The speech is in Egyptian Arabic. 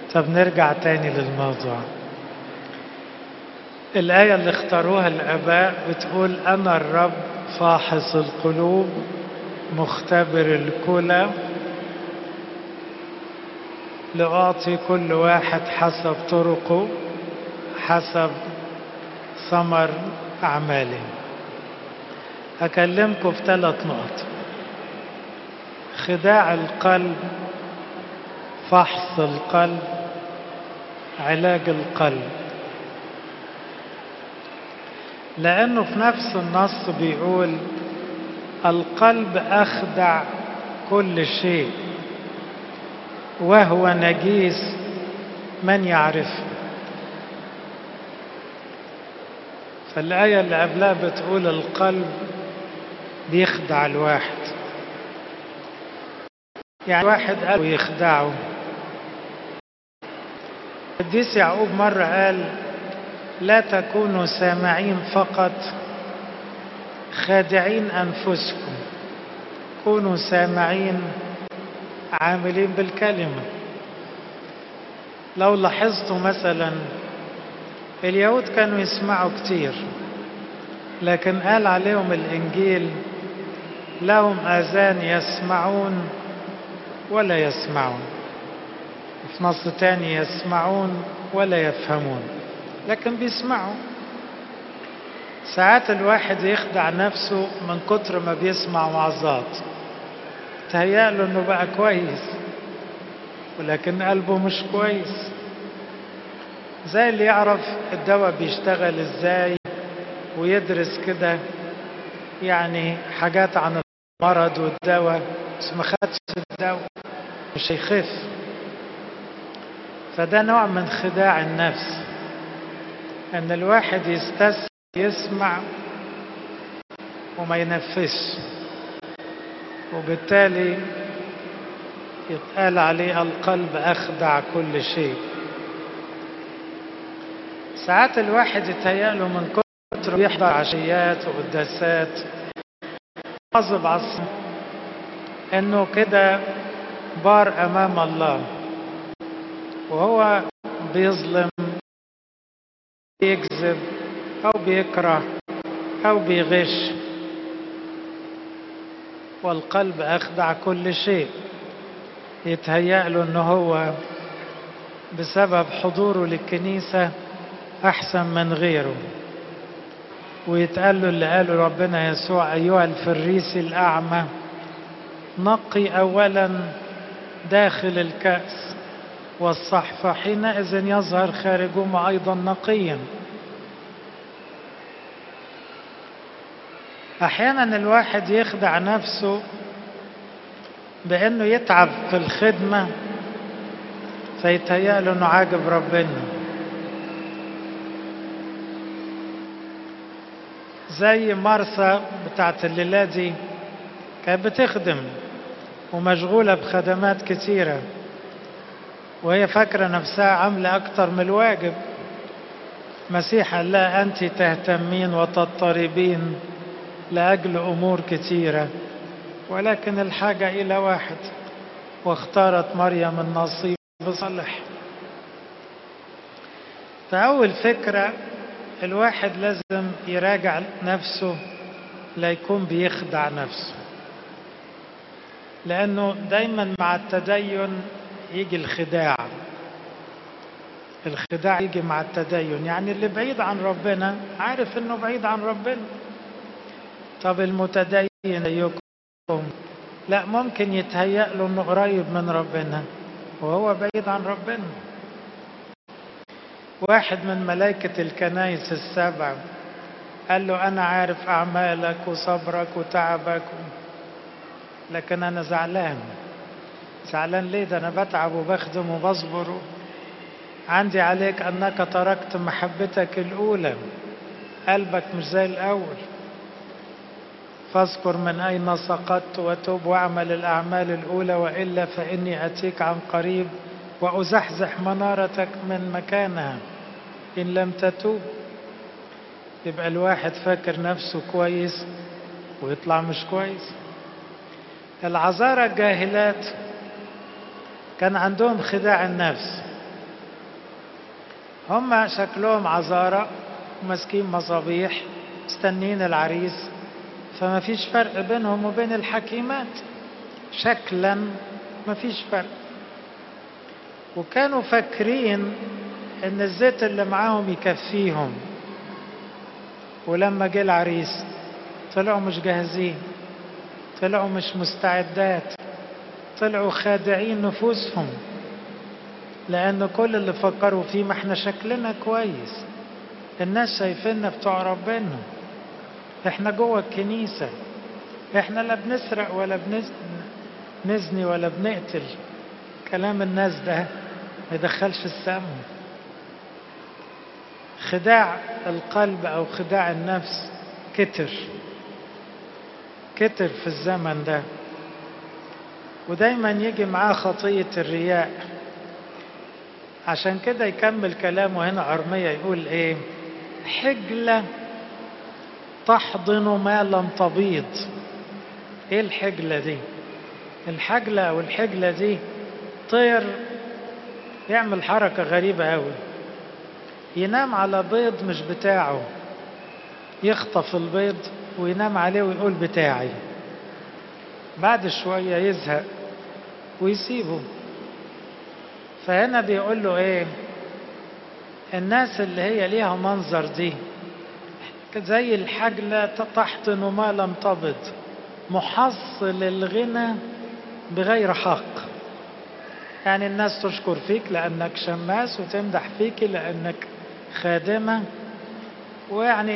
طب نرجع تاني للموضوع الآية اللي اختاروها الآباء بتقول أنا الرب فاحص القلوب مختبر الكلى لأعطي كل واحد حسب طرقه حسب ثمر أعماله أكلمكم في ثلاث نقط خداع القلب فحص القلب علاج القلب لأنه في نفس النص بيقول القلب أخدع كل شيء وهو نجيس من يعرفه فالآية اللي قبلها بتقول القلب بيخدع الواحد يعني واحد قال يخدعه القديس يعقوب مرة قال لا تكونوا سامعين فقط خادعين أنفسكم كونوا سامعين عاملين بالكلمة لو لاحظتوا مثلا اليهود كانوا يسمعوا كتير لكن قال عليهم الإنجيل لهم آذان يسمعون ولا يسمعون في نص تاني يسمعون ولا يفهمون لكن بيسمعوا ساعات الواحد يخدع نفسه من كتر ما بيسمع وعظات تهيأله انه بقى كويس ولكن قلبه مش كويس زي اللي يعرف الدواء بيشتغل ازاي ويدرس كده يعني حاجات عن المرض والدواء بس ما خدش الدواء مش هيخف فده نوع من خداع النفس ان الواحد يستسلم يسمع وما ينفذش وبالتالي يتقال عليه القلب أخدع كل شيء ساعات الواحد يتهيأله من كتر بيحضر عشيات وقداسات واظب على انه كده بار امام الله وهو بيظلم بيكذب او بيكره او بيغش والقلب أخدع كل شيء يتهيأ له أنه هو بسبب حضوره للكنيسة أحسن من غيره ويتقال له اللي قاله ربنا يسوع أيها الفريسي الأعمى نقي أولا داخل الكأس والصحفة حينئذ يظهر خارجهما أيضا نقيا احيانا الواحد يخدع نفسه بانه يتعب في الخدمه فيتهيأ له انه عاجب ربنا زي مرسى بتاعت الليلة دي كانت بتخدم ومشغولة بخدمات كتيرة وهي فاكرة نفسها عاملة أكتر من الواجب مسيح قال لها أنت تهتمين وتضطربين لأجل أمور كثيرة ولكن الحاجة إلى واحد واختارت مريم النصيب بصالح فأول فكرة الواحد لازم يراجع نفسه لا يكون بيخدع نفسه لأنه دايما مع التدين يجي الخداع الخداع يجي مع التدين يعني اللي بعيد عن ربنا عارف انه بعيد عن ربنا طب المتدين زيكم لا ممكن يتهيأ له انه قريب من ربنا وهو بعيد عن ربنا واحد من ملائكة الكنايس السبع قال له أنا عارف أعمالك وصبرك وتعبك لكن أنا زعلان زعلان ليه ده أنا بتعب وبخدم وبصبر عندي عليك أنك تركت محبتك الأولى قلبك مش زي الأول فاذكر من أين سقطت وتوب واعمل الأعمال الأولى وإلا فإني أتيك عن قريب وأزحزح منارتك من مكانها إن لم تتوب يبقى الواحد فاكر نفسه كويس ويطلع مش كويس العذارى الجاهلات كان عندهم خداع النفس هم شكلهم عذارى وماسكين مصابيح مستنين العريس فما فيش فرق بينهم وبين الحكيمات شكلا ما فيش فرق وكانوا فاكرين ان الزيت اللي معاهم يكفيهم ولما جه العريس طلعوا مش جاهزين طلعوا مش مستعدات طلعوا خادعين نفوسهم لأن كل اللي فكروا فيه ما احنا شكلنا كويس الناس شايفيننا بتوع ربنا احنا جوه الكنيسة احنا لا بنسرق ولا بنزني ولا بنقتل كلام الناس ده ما يدخلش السم خداع القلب او خداع النفس كتر كتر في الزمن ده ودايما يجي معاه خطية الرياء عشان كده يكمل كلامه هنا عرمية يقول ايه حجلة تحضن ما لم تبيض ايه الحجلة دي الحجلة او الحجلة دي طير يعمل حركة غريبة قوي ينام على بيض مش بتاعه يخطف البيض وينام عليه ويقول بتاعي بعد شوية يزهق ويسيبه فهنا بيقول له ايه الناس اللي هي ليها منظر دي زي الحجلة تحضن ما لم تبض محصل الغنى بغير حق يعني الناس تشكر فيك لأنك شماس وتمدح فيك لأنك خادمة ويعني